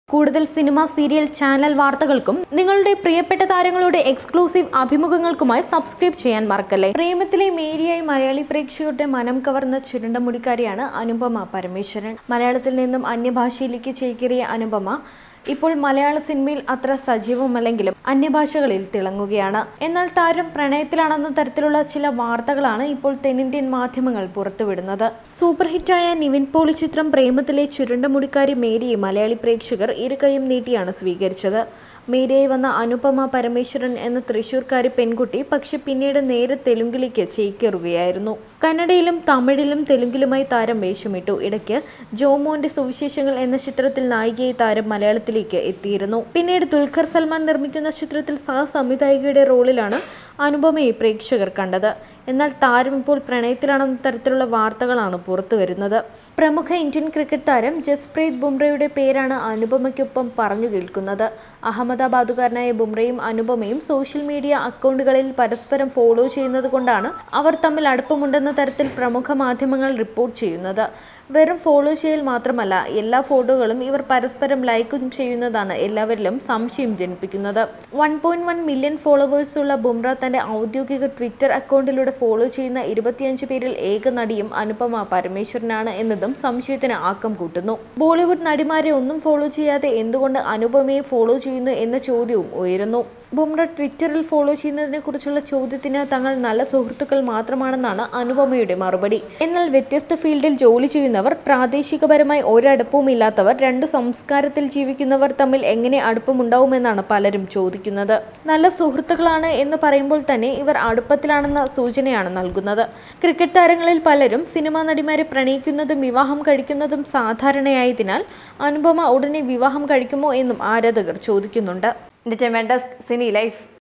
കൂടുതൽ cinema serial channel വാർത്തകൾക്കും നിങ്ങളുടെ പ്രിയപ്പെട്ട താരങ്ങളുടെ എക്സ്ക്ലൂസീവ് അഭിമുഖങ്ങൾക്കുമായി സബ്സ്ക്രൈബ് ചെയ്യാൻ മറക്കല്ലേ പ്രേമത്തിലെ മേരിയായി മലയാളി പ്രേക്ഷകരുടെ മനം കവർന്ന ചുരുണ്ട മുടിക്കാരിയാണ് അനുപമ പരമേശ്വരൻ മലയാളത്തിൽ നിന്നും അന്യഭാഷയിലേക്ക് ചേക്കേറിയ അനുപമ ഇപ്പോൾ മലയാള സിനിമയിൽ അത്ര സജീവമല്ലെങ്കിലും അന്യഭാഷകളിൽ തിളങ്ങുകയാണ് എന്നാൽ താരം പ്രണയത്തിലാണെന്ന തരത്തിലുള്ള ചില വാർത്തകളാണ് ഇപ്പോൾ തെന്നിന്ത്യൻ മാധ്യമങ്ങൾ പുറത്തുവിടുന്നത് സൂപ്പർ ഹിറ്റായ നിവിൻ പോളി ചിത്രം പ്രേമത്തിലെ ചുരുണ്ട മുടിക്കാരി മേരിയെ മലയാളി പ്രേക്ഷകർ ഇരുകൈയും നീട്ടിയാണ് സ്വീകരിച്ചത് മേരിയായി വന്ന അനുപമ പരമേശ്വരൻ എന്ന തൃശൂർക്കാരി പെൺകുട്ടി പക്ഷെ പിന്നീട് നേരെ തെലുങ്കിലേക്ക് ചേക്കേറുകയായിരുന്നു കന്നഡയിലും തമിഴിലും തെലുങ്കിലുമായി താരം വേഷമിട്ടു ഇടയ്ക്ക് ജോമോന്റെ സുവിശേഷങ്ങൾ എന്ന ചിത്രത്തിൽ നായികയായി താരം മലയാളത്തിലേക്ക് എത്തിയിരുന്നു പിന്നീട് ദുൽഖർ സൽമാൻ നിർമ്മിക്കുന്ന ചിത്രത്തിൽ സഹസംവിധായികയുടെ റോളിലാണ് അനുപമയെ പ്രേക്ഷകർ കണ്ടത് എന്നാൽ താരം ഇപ്പോൾ പ്രണയത്തിലാണെന്ന തരത്തിലുള്ള വാർത്തകളാണ് പുറത്തുവരുന്നത് പ്രമുഖ ഇന്ത്യൻ ക്രിക്കറ്റ് താരം ജസ്പ്രീത് ബുംറയുടെ പേരാണ് അനുപമയ്ക്കൊപ്പം പറഞ്ഞു കേൾക്കുന്നത് അഹമ്മദാബാദുകാരനായ ബുംറയും അനുപമയും സോഷ്യൽ മീഡിയ അക്കൗണ്ടുകളിൽ പരസ്പരം ഫോളോ ചെയ്യുന്നത് കൊണ്ടാണ് അവർ തമ്മിൽ അടുപ്പമുണ്ടെന്ന തരത്തിൽ പ്രമുഖ മാധ്യമങ്ങൾ റിപ്പോർട്ട് ചെയ്യുന്നത് വെറും ഫോളോ ചെയ്യൽ മാത്രമല്ല എല്ലാ ഫോട്ടോകളും ഇവർ പരസ്പരം ലൈക്കും ചെയ്യുന്നതാണ് എല്ലാവരിലും സംശയം ജനിപ്പിക്കുന്നത് one point one million followers ഉള്ള ബുംറ തന്റെ ഔദ്യോഗിക ട്വിറ്റർ അക്കൗണ്ടിലൂടെ ഫോളോ ചെയ്യുന്ന ഇരുപത്തിയഞ്ച് പേരിൽ ഏക നടിയും അനുപമ പരമേശ്വരനാണ് എന്നതും സംശയത്തിന് ആക്കം കൂട്ടുന്നു ബോളിവുഡ് നടിമാരെ ഒന്നും ഫോളോ ചെയ്യാതെ എന്തുകൊണ്ട് അനുപമയെ ഫോളോ ചെയ്യുന്നു എന്ന ചോദ്യവും ഉയരുന്നു ബുംറ ട്വിറ്ററിൽ ഫോളോ ചെയ്യുന്നതിനെ കുറിച്ചുള്ള ചോദ്യത്തിന് തങ്ങൾ നല്ല സുഹൃത്തുക്കൾ മാത്രമാണെന്നാണ് അനുപമയുടെ മറുപടി എന്നാൽ വ്യത്യസ്ത ഫീൽഡിൽ ജോലി ചെയ്യുന്നവർ പ്രാദേശികപരമായി ഒരടുപ്പവും ഇല്ലാത്തവർ രണ്ട് സംസ്കാരത്തിൽ ജീവിക്കുന്നവർ തമ്മിൽ എങ്ങനെ അടുപ്പമുണ്ടാവുമെന്നാണ് പലരും ചോദിക്കുന്നത് നല്ല സുഹൃത്തുക്കളാണ് എന്ന് പറയുമ്പോൾ തന്നെ ഇവർ അടുപ്പത്തിലാണെന്ന സൂചനയാണ് നൽകുന്നത് ക്രിക്കറ്റ് താരങ്ങളിൽ പലരും സിനിമാ നടിമാരെ പ്രണയിക്കുന്നതും വിവാഹം കഴിക്കുന്നതും സാധാരണയായതിനാൽ അനുപമ ഉടനെ വിവാഹം കഴിക്കുമോ എന്നും ആരാധകർ ചോദിക്കുന്നുണ്ട് ഡിറ്റർമെൻഡസ് സിനി ലൈഫ്